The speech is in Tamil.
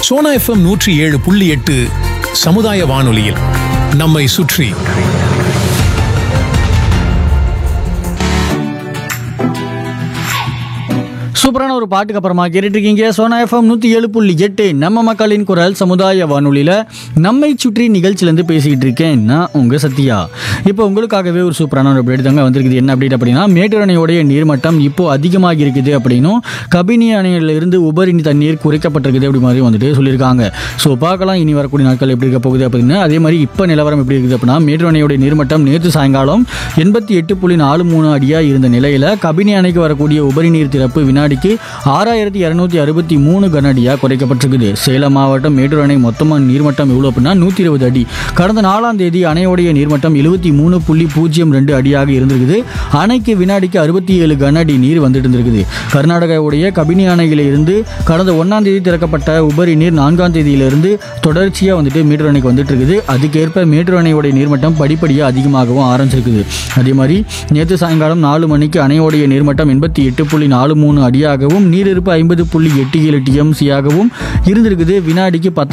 சோனா எஃப்எம் நூற்றி ஏழு புள்ளி எட்டு சமுதாய வானொலியில் நம்மை சுற்றி சூப்பரான ஒரு பாட்டுக்கு அப்புறமா கேட்டுட்டு இருக்கீங்க சோனா எஃப்எம் நூற்றி ஏழு புள்ளி எட்டு நம்ம மக்களின் குரல் சமுதாய வானொலியில் நம்மை சுற்றி நிகழ்ச்சியிலேருந்து பேசிக்கிட்டு இருக்கேன் நான் உங்கள் சத்யா இப்போ உங்களுக்காகவே ஒரு சூப்பரான ஒரு அப்டேட் தாங்க வந்திருக்குது என்ன அப்டேட் அப்படின்னா மேட்டூர் அணையோடைய நீர்மட்டம் இப்போ அதிகமாகி இருக்குது அப்படின்னும் கபினி அணையிலிருந்து உபரி தண்ணீர் குறைக்கப்பட்டிருக்குது அப்படி மாதிரி வந்துட்டு சொல்லியிருக்காங்க ஸோ பார்க்கலாம் இனி வரக்கூடிய நாட்கள் எப்படி இருக்க போகுது அப்படின்னு அதே மாதிரி இப்போ நிலவரம் எப்படி இருக்குது அப்படின்னா மேட்டூர் அணையோடைய நீர்மட்டம் நேற்று சாயங்காலம் எண்பத்தி எட்டு புள்ளி நாலு மூணு அடியாக இருந்த நிலையில் கபினி அணைக்கு வரக்கூடிய உபரி நீர் திறப்பு வினாடிக்கு ஆறாயிரத்தி இரநூத்தி அறுபத்தி மூணு கனஅடியாக குறைக்கப்பட்டிருக்குது சேலம் மாவட்டம் மேட்டூர் அணை மொத்தமாக நீர்மட்டம் எவ்வளோ அப்படின்னா நூற்றி இருபது அடி கடந்த நாலாம் தேதி அணையோடைய நீர்மட்டம் எழுபத்தி மூணு புள்ளி பூஜ்ஜியம் ரெண்டு அடியாக இருந்திருக்குது அணைக்கு வினாடிக்கு அறுபத்தி ஏழு கன அடி நீர் வந்துட்டு இருந்திருக்குது கர்நாடகாவுடைய கபினி அணையில இருந்து கடந்த ஒன்றாம் தேதி திறக்கப்பட்ட உபரி நீர் நான்காம் தேதியிலிருந்து தொடர்ச்சியாக வந்துட்டு மேட்டூர் அணைக்கு வந்துட்டு இருக்குது அதுக்கேற்ப மேட்டூர் அணையோடைய நீர்மட்டம் படிப்படியாக அதிகமாகவும் ஆரம்பிச்சிருக்குது அதே மாதிரி நேற்று சாயங்காலம் நாலு மணிக்கு அணையோடைய நீர்மட்டம் எண்பத்தி எட்டு புள்ளி நாலு மூணு அடியாகவும் நீரிருப்பு ஐம்பது புள்ளி எட்டு ஏழு டிஎம்சியாகவும் இருந்திருக்குது வினாடிக்கு பத்து